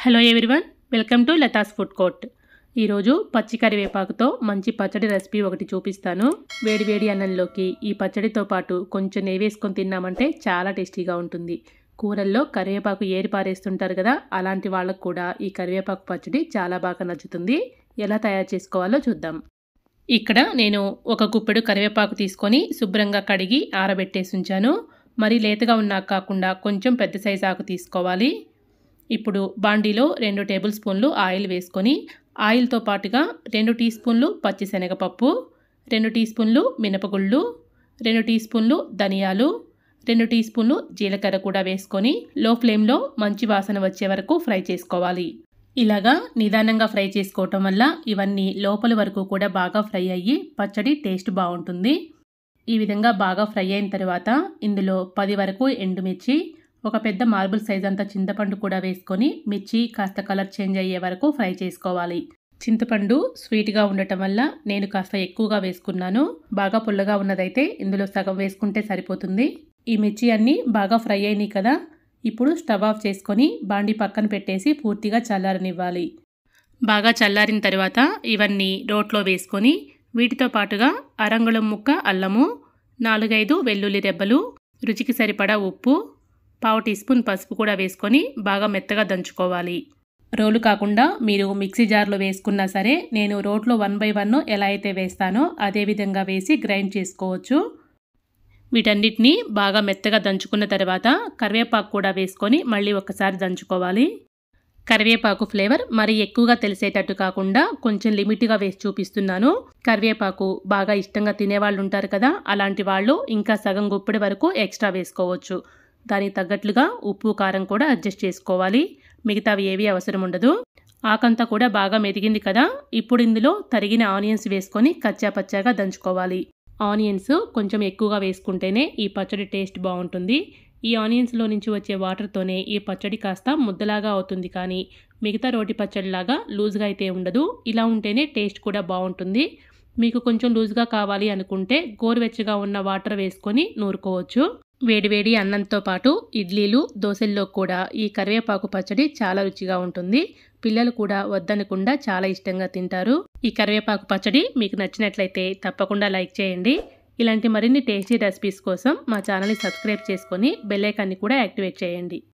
hello everyone welcome to Latha's food court ఈరోజు పచ్చి కరివేపాకుతో మంచి పచ్చడి రెసిపీ ఒకటి చూపిస్తాను వేడి వేడి అన్నంలోకి ఈ పచ్చడితో పాటు కొంచెం నెయ్యి వేసుకొని తిన్నామంటే చాలా టేస్టీగా ఉంటుంది కూరల్లో కరివేపాకు ఏరి పారేస్తుంటారు కదా అలాంటి వాళ్ళకు కూడా ఈ కరివేపాకు పచ్చడి చాలా బాగా నచ్చుతుంది ఎలా తయారు చేసుకోవాలో చూద్దాం ఇక్కడ నేను ఒక గుప్పెడు కరివేపాకు తీసుకొని శుభ్రంగా కడిగి ఆరబెట్టేసి ఉంచాను మరి లేతగా ఉన్నా కాకుండా కొంచెం పెద్ద సైజు ఆకు తీసుకోవాలి ఇప్పుడు బాండీలో రెండు టేబుల్ స్పూన్లు ఆయిల్ వేసుకొని ఆయిల్తో పాటుగా రెండు టీ స్పూన్లు పచ్చిశనగపప్పు రెండు టీ స్పూన్లు మినపగుళ్ళు రెండు టీ స్పూన్లు ధనియాలు రెండు టీ స్పూన్లు జీలకర్ర కూడా వేసుకొని లో ఫ్లేమ్లో మంచి వాసన వచ్చే వరకు ఫ్రై చేసుకోవాలి ఇలాగా నిదానంగా ఫ్రై చేసుకోవటం వల్ల ఇవన్నీ లోపల వరకు కూడా బాగా ఫ్రై అయ్యి పచ్చడి టేస్ట్ బాగుంటుంది ఈ విధంగా బాగా ఫ్రై అయిన తర్వాత ఇందులో పది వరకు ఎండుమిర్చి ఒక పెద్ద మార్బుల్ సైజ్ అంత చింతపండు కూడా వేసుకొని మిర్చి కాస్త కలర్ చేంజ్ అయ్యే వరకు ఫ్రై చేసుకోవాలి చింతపండు స్వీట్గా ఉండటం వల్ల నేను కాస్త ఎక్కువగా వేసుకున్నాను బాగా పుల్లగా ఉన్నదైతే ఇందులో సగం వేసుకుంటే సరిపోతుంది ఈ మిర్చి అన్నీ బాగా ఫ్రై అయినాయి కదా ఇప్పుడు స్టవ్ ఆఫ్ చేసుకొని బాండి పక్కన పెట్టేసి పూర్తిగా చల్లారనివ్వాలి బాగా చల్లారిన తర్వాత ఇవన్నీ రోట్లో వేసుకొని వీటితో పాటుగా అరంగుళం ముక్క అల్లము నాలుగైదు వెల్లుల్లి రెబ్బలు రుచికి సరిపడా ఉప్పు పావు టీ స్పూన్ పసుపు కూడా వేసుకొని బాగా మెత్తగా దంచుకోవాలి రోలు కాకుండా మీరు మిక్సీ జార్లో వేసుకున్నా సరే నేను రోట్లో వన్ బై వన్ ఎలా అయితే వేస్తానో అదే విధంగా వేసి గ్రైండ్ చేసుకోవచ్చు వీటన్నిటిని బాగా మెత్తగా దంచుకున్న తర్వాత కరివేపాకు కూడా వేసుకొని మళ్ళీ ఒకసారి దంచుకోవాలి కరివేపాకు ఫ్లేవర్ మరి ఎక్కువగా తెలిసేటట్టు కాకుండా కొంచెం లిమిట్గా వేసి చూపిస్తున్నాను కరివేపాకు బాగా ఇష్టంగా తినేవాళ్ళు ఉంటారు కదా అలాంటి వాళ్ళు ఇంకా సగం గుప్పిడి వరకు ఎక్స్ట్రా వేసుకోవచ్చు దానికి తగ్గట్లుగా ఉప్పు కారం కూడా అడ్జస్ట్ చేసుకోవాలి మిగతావి ఏవి అవసరం ఉండదు ఆకంతా కూడా బాగా మెదిగింది కదా ఇప్పుడు ఇందులో తరిగిన ఆనియన్స్ వేసుకొని కచ్చా పచ్చాగా దంచుకోవాలి ఆనియన్స్ కొంచెం ఎక్కువగా వేసుకుంటేనే ఈ పచ్చడి టేస్ట్ బాగుంటుంది ఈ ఆనియన్స్లో నుంచి వచ్చే వాటర్తోనే ఈ పచ్చడి కాస్త ముద్దలాగా అవుతుంది కానీ మిగతా రోటి పచ్చడిలాగా లూజ్గా అయితే ఉండదు ఇలా ఉంటేనే టేస్ట్ కూడా బాగుంటుంది మీకు కొంచెం లూజ్గా కావాలి అనుకుంటే గోరువెచ్చగా ఉన్న వాటర్ వేసుకొని నూరుకోవచ్చు వేడివేడి అన్నంతో పాటు ఇడ్లీలు దోశల్లో కూడా ఈ కరివేపాకు పచ్చడి చాలా రుచిగా ఉంటుంది పిల్లలు కూడా వద్దనకుండా చాలా ఇష్టంగా తింటారు ఈ కరివేపాకు పచ్చడి మీకు నచ్చినట్లయితే తప్పకుండా లైక్ చేయండి ఇలాంటి మరిన్ని టేస్టీ రెసిపీస్ కోసం మా ఛానల్ని సబ్స్క్రైబ్ చేసుకొని బెల్ ఐకాన్ని కూడా యాక్టివేట్ చేయండి